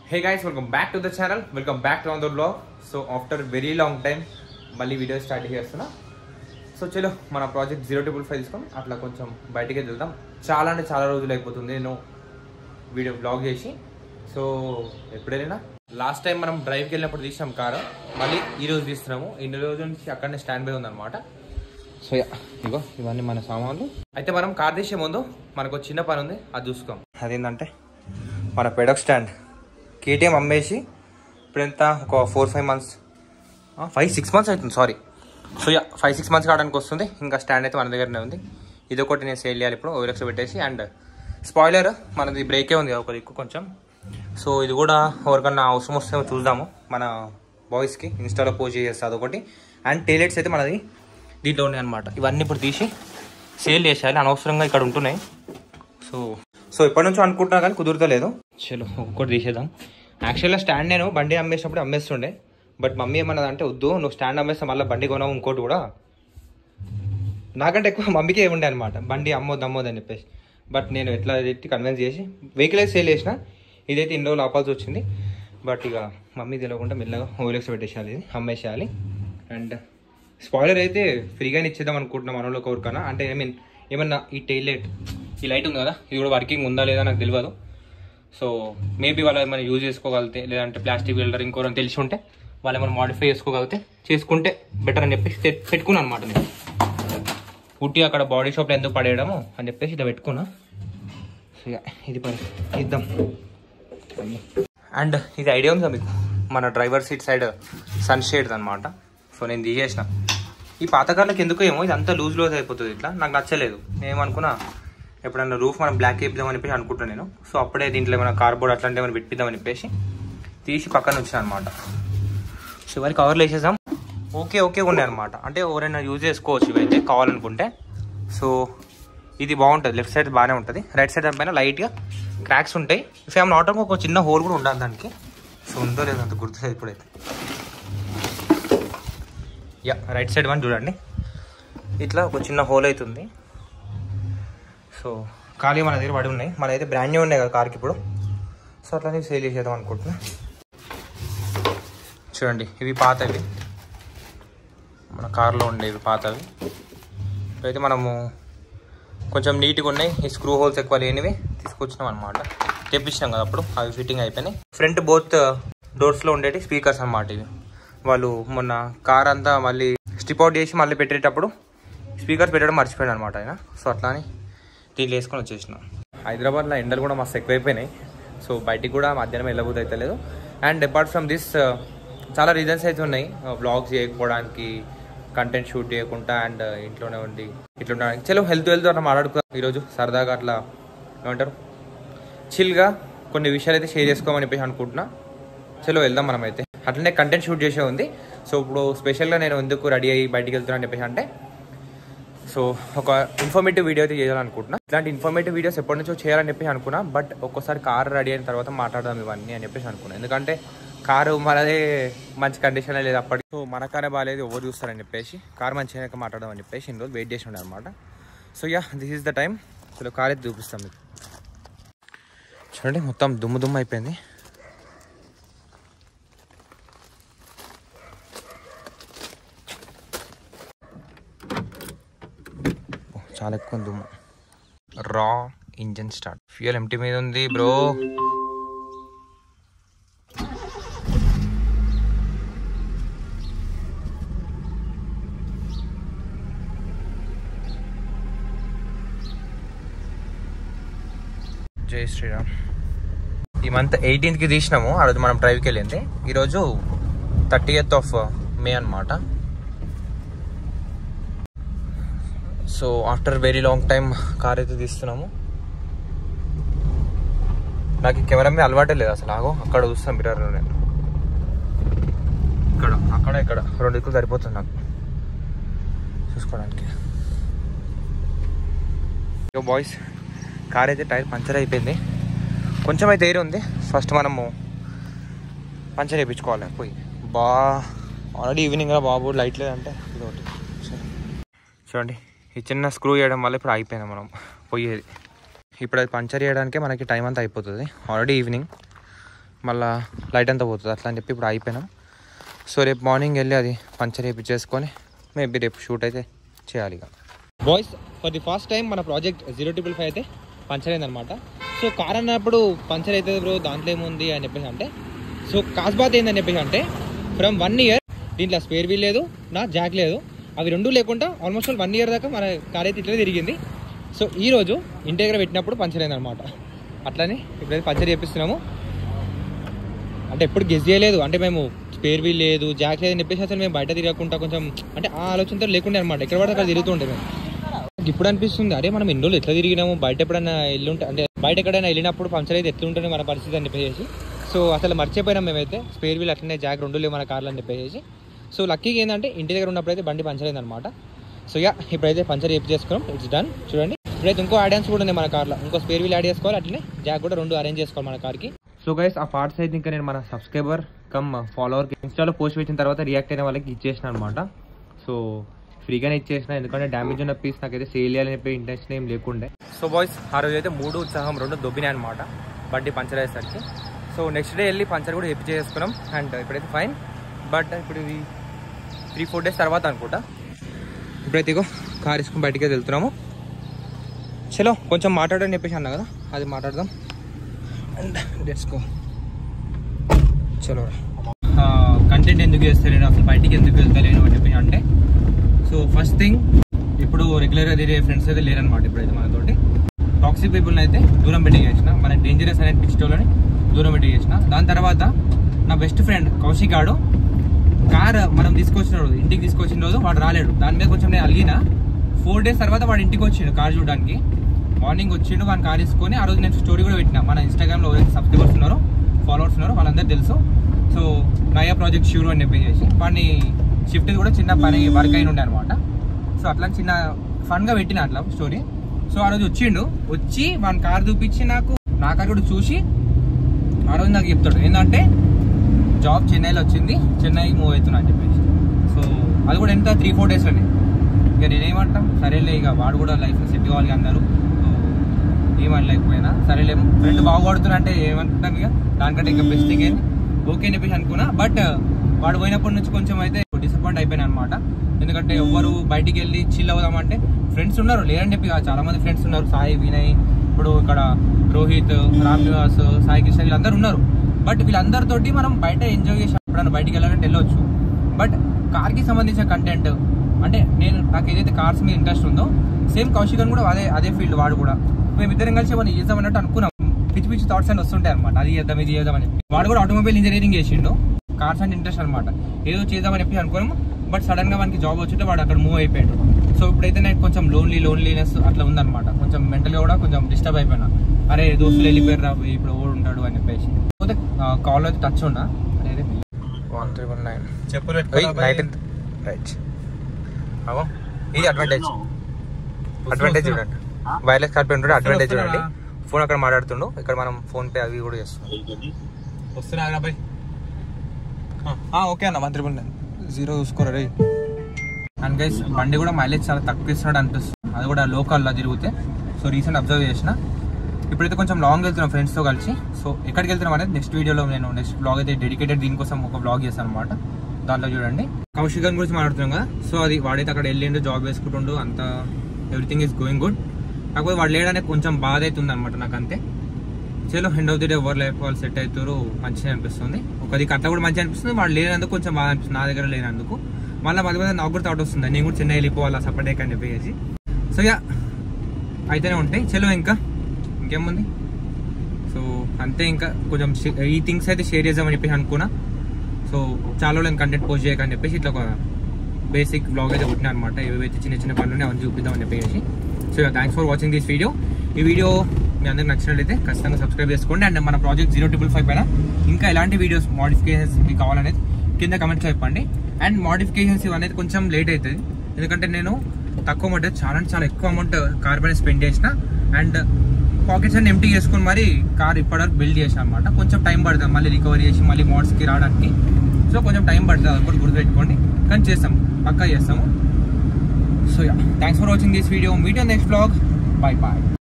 Hey guys welcome back to the channel welcome back to the vlog so after very long time మళ్ళీ video start చేస్తున్నా so చలో మన project zero table five తీసుకొని అట్లా కొంచెం బయటికి వెళ్దాం చాలా అంటే చాలా రోజులు అయిపోతుంది నేను వీడియో బ్లాగ్ చేసి సో ఎప్పుడైనా లాస్ట్ టైం మనం డ్రైవ్కి వెళ్ళినప్పుడు తీసినాం కారు మళ్ళీ ఈ రోజు తీస్తున్నాము ఇన్ని రోజుల నుంచి అక్కడనే స్టాండ్ బై ఉందన్నమాట సో యా ఇగో ఇవన్నీ మన సామాన్లు అయితే మనం కార్ తీసే ముందు మనకు ఒక చిన్న పని ఉంది అది చూసుకోం అదేంటంటే మన పెడక్ స్టాండ్ కేటీఎం అమ్మేసి ఇప్పుడు ఎంత ఒక four five months five six months అవుతుంది sorry so yeah five six months కావడానికి వస్తుంది ఇంకా స్టాండ్ అయితే మన దగ్గరనే ఉంది ఇది ఒకటి నేను సేల్ చేయాలి ఇప్పుడు ఓవెలక్స్ పెట్టేసి అండ్ స్పాయిలర్ మనది బ్రేకే ఉంది ఒక దిక్కు కొంచెం సో ఇది కూడా ఎవరికన్నా అవసరం వస్తే చూద్దాము మన బాయ్స్కి ఇన్స్టాలో పోస్ట్ చేసేస్తే అదొకటి అండ్ టైలెట్స్ అయితే మనది దీంట్లో ఉన్నాయి అనమాట ఇవన్నీ ఇప్పుడు తీసి సేల్ చేసేయాలి అనవసరంగా ఇక్కడ ఉంటున్నాయి సో సో ఎప్పటి నుంచో అనుకుంటున్నా కానీ కుదురుతలేదు చలో ఒక్కొక్కటి తీసేద్దాం యాక్చువల్గా స్టాండ్ నేను బండి అమ్మేసినప్పుడు అమ్మేస్తుండే బట్ మమ్మీ ఏమన్నది అంటే వద్దు నువ్వు స్టాండ్ అమ్మేస్తే మళ్ళీ బండి కొనవు ఇంకోటి కూడా నాకంటే ఎక్కువ మమ్మీకే ఉండే అనమాట బండి అమ్మొద్దు అమ్మొద్దు అని చెప్పేసి బట్ నేను ఎట్లా పెట్టి కన్విన్స్ చేసి వెహికల్ అయితే సేల్ చేసిన ఇదైతే ఇన్ని రోజులు ఆపాల్సి వచ్చింది బట్ ఇక మమ్మీ తెలియకుండా మెల్లగా ఓవెలెక్స్ పెట్టేసేయాలి ఇది అమ్మేసేయాలి అండ్ స్పాయిలర్ అయితే ఫ్రీగానే ఇచ్చేద్దాం అనుకుంటున్నాం మనలో ఎవరికన్నా అంటే ఐ మీన్ ఏమన్నా ఈ టైల్ లైట్ ఈ లైట్ ఉంది కదా ఇది కూడా వర్కింగ్ ఉందా లేదా నాకు తెలియదు సో మేబీ వాళ్ళు ఏమైనా యూజ్ చేసుకోగలిగితే లేదంటే ప్లాస్టిక్ వెల్డర్ ఇంకోరం తెలిసి ఉంటే వాళ్ళు ఏమైనా మాడిఫై చేసుకోగలిగితే చేసుకుంటే బెటర్ అని చెప్పేసి పెట్- పెట్టుకున్నాను అనమాట నేను పుట్టి అక్కడ బాడీ షాప్లో ఎందుకు పడేయడము అని చెప్పేసి ఇలా పెట్టుకున్నా సో ఇక ఇది పని ఇద్దాం అండ్ ఇది ఐడియా ఉందా మీకు మన driver seat side sun shade అనమాట సో నేను తీసేసిన ఈ పాత కార్లకు ఎందుకు ఏమో ఇది అంతా లూజ్ లూజ్ అయిపోతుంది ఇట్లా నాకు నచ్చలేదు నేను ఏమనుకున్నా ఎప్పుడన్నా రూఫ్ మనం బ్లాక్ వేపిద్దామని చెప్పేసి అనుకుంటున్నాను నేను సో అప్పుడే దీంట్లో ఏమైనా కార్బోర్డ్ అట్లాంటివి ఏమైనా పెట్టిద్దామని చెప్పేసి తీసి పక్కన వచ్చిన అనమాట సో ఇవన్నీ కవర్లు వేసేసాం ఓకే ఓకే ఉన్నాయి అనమాట అంటే ఎవరైనా యూజ్ చేసుకోవచ్చు ఇవైతే కావాలనుకుంటే సో ఇది బాగుంటుంది లెఫ్ట్ సైడ్ బాగానే ఉంటుంది రైట్ సైడ్ పైన లైట్గా క్రాక్స్ ఉంటాయి ఇఫ్ ఏమైనా నాట్ ఒక చిన్న హోల్ కూడా ఉండాలి దానికి సో ఉందో లేదో అంత గుర్తులేదు ఇప్పుడైతే యా రైట్ సైడ్ వన్ చూడండి ఇట్లా ఒక చిన్న హోల్ అవుతుంది సో ఖాళీ మన దగ్గర పడి ఉన్నాయి మన అయితే బ్రాండ్ న్యూ ఉన్నాయి కదా కార్కి ఇప్పుడు సో అట్లానే సేల్ చేసేద్దాం అనుకుంటున్నా చూడండి ఇవి పాతవి మన కార్లో ఉండేవి పాతవి అయితే మనము కొంచెం నీట్గా ఉన్నాయి ఈ స్క్రూ హోల్స్ ఎక్కువ లేనివి తీసుకొచ్చినాం అనమాట తెప్పించినాం కదా అప్పుడు అవి ఫిట్టింగ్ అయిపోయినాయి ఫ్రంట్ బోత్ డోర్స్లో ఉండేటి స్పీకర్స్ అన్నమాట ఇవి వాళ్ళు మొన్న కార్ అంతా మళ్ళీ స్టిప్ అవుట్ చేసి మళ్ళీ పెట్టేటప్పుడు స్పీకర్స్ పెట్టడం మర్చిపోయాడు అనమాట ఆయన సో అట్లా అని దీంట్లో వేసుకొని వచ్చేసిన హైదరాబాద్లో ఎండలు కూడా మస్తు ఎక్కువైపోయినాయి సో బయటికి కూడా మధ్యాహ్నం వెళ్ళబోదు అయితే లేదు అండ్ అపార్ట్ ఫ్రమ్ దిస్ చాలా రీజన్స్ అయితే ఉన్నాయి బ్లాగ్స్ చేయకపోవడానికి కంటెంట్ షూట్ చేయకుండా అండ్ ఇంట్లోనే ఉండి ఇట్లా ఉండడానికి చలో హెల్త్ హెల్త్ అట్లా మాట్లాడుకుందాం ఈరోజు సరదాగా అట్లా ఏమంటారు చిల్గా కొన్ని విషయాలు అయితే షేర్ చేసుకోమని చెప్పేసి అనుకుంటున్నా చలో వెళ్దాం మనం అయితే అట్లనే కంటెంట్ షూట్ చేసే ఉంది సో ఇప్పుడు స్పెషల్గా నేను ఎందుకు రెడీ అయ్యి బయటికి వెళ్తున్నాను అని చెప్పేసి అంటే సో ఒక ఇన్ఫర్మేటివ్ వీడియో అయితే చేయాలనుకుంటున్నా ఇలాంటి ఇన్ఫర్మేటివ్ వీడియోస్ ఎప్పటి నుంచో చేయాలని చెప్పేసి అనుకున్నా బట్ ఒక్కోసారి కార్ రెడీ అయిన తర్వాత మాట్లాడదాం ఇవన్నీ అని చెప్పేసి అనుకున్నా ఎందుకంటే కారు మనదే మంచి కండిషన్ లేదు అప్పటికి సో మన కారే బాగాలేదు ఎవరు చూస్తారని చెప్పేసి కార్ మంచిగా మాట్లాడదాం అని చెప్పేసి ఇన్ని రోజులు వెయిట్ చేసి ఉండే అనమాట so yeah this is the time so car అయితే చూపిస్తాం మీకు చూడండి మొత్తం దుమ్ము దుమ్ము అయిపోయింది ఓ, చాలా ఎక్కువ ఉంది దుమ్ము రా ఇంజన్ స్టార్ట్ ఫ్యూయల్ ఎంటీ మీద ఉంది బ్రో జై శ్రీరామ్ ఈ మంత్ ఎయిటీన్త్కి తీసినాము ఆ రోజు మనం డ్రైవ్కి వెళ్ళింది ఈరోజు థర్టీ ఎయిత్ ఆఫ్ మే అనమాట so after very long time car అయితే తీస్తున్నాము నాకు ఈ కెమెరా మీద అలవాటే లేదు అసలు ఆగో అక్కడ చూస్తాను మిర్రర్లో నేను ఇక్కడ అక్కడ ఇక్కడ రెండు దిక్కులు సరిపోతుంది నాకు చూసుకోవడానికి ఇక బాయ్స్ కార్ అయితే టైర్ పంచర్ అయిపోయింది కొంచెం అయితే ఎయిర్ ఉంది ఫస్ట్ మనము పంచర్ వేయించుకోవాలి పోయి బా ఆల్రెడీ ఈవినింగ్ బాబు లైట్ లేదంటే ఇది ఒకటి చూడండి ఈ చిన్న స్క్రూ చేయడం వల్ల ఇప్పుడు అయిపోయింది మనం పోయేది ఇప్పుడు అది పంచర్ చేయడానికే మనకి టైం అంతా అయిపోతుంది ఆల్రెడీ ఈవినింగ్ మళ్ళా లైట్ అంతా పోతుంది అట్లా అని చెప్పి ఇప్పుడు అయిపోయినాం సో రేపు మార్నింగ్ వెళ్ళి అది పంచర్ వేయించేసుకొని మేబీ రేపు షూట్ అయితే చేయాలి ఇక boys for the first time మన ప్రాజెక్ట్ జీరో ట్రిపుల్ ఫైవ్ అయితే పంచర్ అయిందనమాట సో కార్ అన్నప్పుడు పంచర్ అవుతుంది బ్రో దాంట్లో ఏముంది అని చెప్పేసి అంటే సో కాస్బాత్ ఏందని చెప్పేసి అంటే ఫ్రమ్ వన్ ఇయర్ దీంట్లో స్పేర్ వీల్ లేదు నా జాక్ లేదు అవి రెండు లేకుండా ఆల్మోస్ట్ వన్ ఇయర్ దాకా మన కార్ అయితే ఇట్లనే తిరిగింది సో ఈ రోజు ఇంటి దగ్గర పెట్టినప్పుడు పంచర్ అయిందనమాట అట్లని ఇప్పుడైతే పంచర్ చేపిస్తున్నాము అంటే ఎప్పుడు గెస్ చేయలేదు అంటే మేము స్పేర్ వీల్ లేదు జాక్ లేదని చెప్పేసి అసలు మేము బయట తిరగకుండా కొంచెం అంటే ఆ ఆలోచనతో లేకుండే అనమాట ఎక్కడ పడితే అక్కడ తిరుగుతుండే మేము నాకు ఇప్పుడు అనిపిస్తుంది అరే మనం ఎన్ని రోజులు ఎట్లా తిరిగినాము బయట ఎప్పుడైనా వెళ్ళుంటే అంటే బయట ఎక్కడైనా వెళ్ళినప్పుడు పంచర్ అయితే ఎట్లుంటుంది మన పరిస్థితి అని చెప్పేసి సో అసలు మర్చిపోయినాం మేమైతే స్పేర్ వీల్ అట్లనే జాక్ రెండు లేవు మన కార్లు అని చెప్పేసి సో లక్కీగా ఏంటంటే ఇంటి దగ్గర ఉన్నప్పుడు అయితే బండి పంచర్ అయిందనమాట సో యా ఇప్పుడైతే పంచర్ చేపి చేసుకున్నాం ఇట్స్ డన్ చూడండి ఇప్పుడైతే ఇంకో ఆడియన్స్ కూడా ఉంది మన కార్లో ఇంకో స్పేర్ వీల్ యాడ్ చేసుకోవాలి అట్లనే జాక్ కూడా రెండు అరేంజ్ చేసుకోవాలి మన కార్కి సో గైస్ ఆ పార్ట్స్ అయితే ఇంకా నేను మన సబ్స్క్రైబర్ కమ్ ఫాలోవర్కి ఇన్స్టాలో పోస్ట్ పెట్టిన తర్వాత రియాక్ట్ అయిన వాళ్ళకి ఇచ్చేసిన అనమాట సో ఫ్రీగానే ఇచ్చేసిన ఎందుకంటే డ్యామేజ్ ఉన్న పీస్ నాకైతే సేల్ చేయాలని చెప్పి ఇంటెన్షన్ ఏం లేకుండే సో బాయ్స్ ఆ రోజు అయితే మూడు ఉత్సాహం రెండు దొబ్బినాయి అనమాట బండి పంచర్ అయ్యేసరికి సో నెక్స్ట్ డే వెళ్ళి పంచర్ కూడా ఎప్పి చేసుకున్నాం అండ్ ఇప్పుడైతే ఫైన్ బట్ ఇప్పుడు ఇది త్రీ ఫోర్ డేస్ తర్వాత అనుకుంటా ఇప్పుడైతే ఇగో కార్ వేసుకుని బయటికి వెళ్తున్నాము చలో కొంచెం మాట్లాడని చెప్పేసి అన్నా కదా అది మాట్లాడదాం అండ్ లెట్స్ గో చలో కంటెంట్ ఎందుకు చేస్తలేను అసలు బయటికి ఎందుకు వెళ్తలేను అని చెప్పి అంటే సో ఫస్ట్ థింగ్ ఇప్పుడు రెగ్యులర్గా తిరిగే ఫ్రెండ్స్ అయితే లేరనమాట ఇప్పుడైతే మనతోటి టాక్సిక్ పీపుల్ని అయితే దూరం పెట్టి చేసిన మన డేంజరస్ అనే పిచ్చిటోళ్ళని దూరం పెట్టి చేసిన దాని తర్వాత నా బెస్ట్ ఫ్రెండ్ కౌశిక్ గాడు కార్ మనం తీసుకొచ్చిన రోజు ఇంటికి తీసుకొచ్చిన రోజు వాడు రాలేడు దాని మీద కొంచెం నేను అలిగిన ఫోర్ డేస్ తర్వాత వాడు ఇంటికి వచ్చిండు కార్ చూడడానికి మార్నింగ్ వచ్చిండు వాడిని కార్ తీసుకొని ఆ రోజు నేను స్టోరీ కూడా పెట్టిన మన ఇన్స్టాగ్రామ్లో ఎవరైతే సబ్స్క్రైబర్స్ ఉన్నారో ఫాలోవర్స్ ఉన్నారో వాళ్ళందరూ తెలుసు సో నయా ప్రాజెక్ట్ షూర్ అని చెప్పేసి వాడిని షిఫ్ట్ కూడా చిన్న పని వర్క్ అయిన ఉండే అనమాట సో అట్లా చిన్న ఫన్గా పెట్టిన అట్లా స్టోరీ సో ఆ రోజు వచ్చిండు వచ్చి వాని కార్ చూపించి నాకు నా కార్ కూడా చూసి ఆ రోజు నాకు చెప్తాడు ఏంటంటే జాబ్ చెన్నైలో వచ్చింది చెన్నైకి మూవ్ అవుతున్నా అని చెప్పేసి సో అది కూడా ఎంత త్రీ ఫోర్ డేస్లోనే ఇక నేనేమంటాం సరేలే ఇక వాడు కూడా లైఫ్ సెట్ కావాలి అన్నారు సో ఏమనలేకపోయినా సరేలే ఫ్రెండ్ బాగుపడుతున్నా అంటే ఏమంటాం ఇక దానికంటే ఇంకా బెస్ట్ థింగ్ ఏంది ఓకే అని చెప్పేసి అనుకున్నా బట్ వాడు పోయినప్పటి నుంచి కొంచెం అయితే డిసప్పాయింట్ అయిపోయినా అనమాట ఎందుకంటే ఎవరు బయటికి వెళ్ళి చిల్ అవుదామంటే ఫ్రెండ్స్ ఉన్నారు లేరని చెప్పి కాదు, చాలా మంది ఫ్రెండ్స్ ఉన్నారు సాయి వినయ్ ఇప్పుడు ఇక్కడ రోహిత్ రామ్ నివాస్ సాయి కృష్ణ వీళ్ళందరూ ఉన్నారు బట్ వీళ్ళందరితోటి మనం బయట ఎంజాయ్ చేసి ఎప్పుడైనా బయటికి వెళ్ళాలంటే వెళ్ళొచ్చు బట్ కార్కి సంబంధించిన కంటెంట్ అంటే నేను నాకు ఏదైతే కార్స్ మీద ఇంట్రెస్ట్ ఉందో సేమ్ కౌశిక్ అని కూడా అదే అదే ఫీల్డ్ వాడు కూడా మేమిద్దరం కలిసి ఏమైనా చేద్దాం అన్నట్టు అనుకున్నాం పిచ్చి పిచ్చి థాట్స్ అని వస్తుంటాయి అనమాట అది చేద్దాం ఇది చేద్దాం అని చెప్పి. వాడు కూడా ఆటోమొబైల్ ఇంజనీరింగ్ చేసిండు కార్స్ అంటే ఇంట్రెస్ట్ అనమాట ఏదో చేద్దామని చెప్పి అనుకున్నాం బట్ సడన్ గా మనకి జాబ్ వచ్చింటే వాడు అక్కడ మూవ్ అయిపోయాడు సో ఇప్పుడైతే నాకు కొంచెం లోన్లీ లోన్లీనెస్ అట్లా ఉందన్నమాట కొంచెం మెంటల్ గా కూడా కొంచెం డిస్టర్బ్ అయిపోయినా అరే దోస్తులు వెళ్ళిపోయారు రా ఇప్పుడు ఓడు ఉంటాడు అని చెప్పేసి పోతే కాల్ అయితే టచ్ ఉన్నా అదే వన్ త్రిబుల్ నైన్ చెప్పులు నైట్ రైట్ అవో ఇది అడ్వాంటేజ్ అడ్వాంటేజ్ చూడండి వైర్లెస్ కార్పెట్ ఉంటే అడ్వాంటేజ్ చూడండి ఫోన్ అక్కడ మాట్లాడుతుండు ఇక్కడ మనం ఫోన్ పే అవి కూడా చేస్తున్నాం వస్తున్నా అబ్బాయి ఓకే అన్న వన్ త్రిబుల్ నైన్ జీరో చూసుకోరా రే అండ్ గైస్ బండి కూడా మైలేజ్ చాలా తక్కువ ఇస్తున్నాడు అనిపిస్తుంది అది కూడా లోకల్లో తిరిగితే సో రీసెంట్ అబ్జర్వ్ చేసిన ఇప్పుడైతే కొంచెం లాంగ్ వెళ్తున్నాం ఫ్రెండ్స్తో కలిసి సో ఎక్కడికి వెళ్తున్నాం అనేది నెక్స్ట్ వీడియోలో నేను నెక్స్ట్ బ్లాగ్ అయితే డెడికేటెడ్ దీనికోసం ఒక బ్లాగ్ చేస్తాను అనమాట దాంట్లో చూడండి కౌశిక్ గారి గురించి మాట్లాడుతున్నాం కదా సో అది వాడైతే అక్కడ వెళ్ళిండు జాబ్ వేసుకుంటుండు అంత ఎవ్రీథింగ్ ఈస్ గోయింగ్ గుడ్ కాకపోతే వాడు లేడనే కొంచెం బాధ అవుతుంది అనమాట నాకు అంతే చలో ఎండ్ ఆఫ్ ది డే ఎవరు లైఫ్ వాళ్ళు సెట్ అవుతారు మంచిగా అనిపిస్తుంది ఒక దిక్కు అట్లా కూడా మంచిగా అనిపిస్తుంది వాళ్ళు లేనందుకు కొంచెం బాగా అనిపిస్తుంది నా దగ్గర లేనందుకు మళ్ళీ మధ్య మధ్య నాకు కూడా థాట్ వస్తుంది నేను కూడా చెన్నై వెళ్ళిపోవాలా సపరేట్ అని చెప్పేసి సో యా అయితేనే ఉంటాయి చలో ఇంకా ఇంకేముంది సో అంతే ఇంకా కొంచెం షే- ఈ థింగ్స్ అయితే షేర్ చేద్దామని చెప్పేసి అనుకున్నా సో చాలా రోజులు కంటెంట్ పోస్ట్ చేయకని చెప్పేసి ఇట్లా ఒక బేసిక్ బ్లాగ్ అయితే కొట్టినా అనమాట ఏవైతే చిన్న చిన్న పనులు అవన్నీ చూపిద్దామని చెప్పేసి so thanks for watching this video ఈ వీడియో మీ అందరికి నచ్చినట్లయితే ఖచ్చితంగా సబ్స్క్రైబ్ చేసుకోండి అండ్ మన ప్రాజెక్ట్ జీరో ట్రిపుల్ ఫైవ్ పైన ఇంకా ఎలాంటి వీడియోస్ మోడిఫికేషన్స్ మీకు కావాలనేది కింద కమెంట్స్ చెప్పండి అండ్ మోడిఫికేషన్స్ ఇవన్నీ కొంచెం లేట్ అవుతుంది ఎందుకంటే నేను తక్కువ అమౌంట్ చాలా అంటే చాలా ఎక్కువ అమౌంట్ కార్ పైన స్పెండ్ చేసిన అండ్ పాకెట్స్ అన్ని ఎంటీ చేసుకుని మరి కార్ ఇప్పటివరకు బిల్డ్ చేసాను అనమాట కొంచెం టైం పడుతుంది మళ్ళీ రికవరీ చేసి మళ్ళీ మోడ్స్కి రావడానికి సో కొంచెం టైం పడుతుంది అది కూడా గుర్తుపెట్టుకోండి కానీ చేస్తాం పక్కా చేస్తాము so yeah thanks for watching this video మీడియో నెక్స్ట్ బ్లాగ్ బై బాయ్